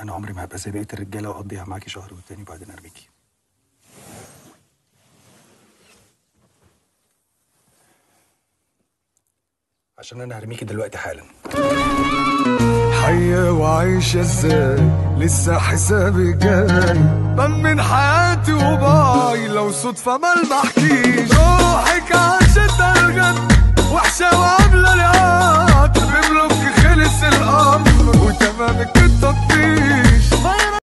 انا عمري ما هبقى زي بقيه الرجاله واقضيها معاكي شهر والتاني وبعدين ارميكي عشان انا هرميكي دلوقتي حالا حية وعايشة ازاي لسه حسابي جاي بمن حياتي وباي لو صدفة ما بحكيش روحك عاشت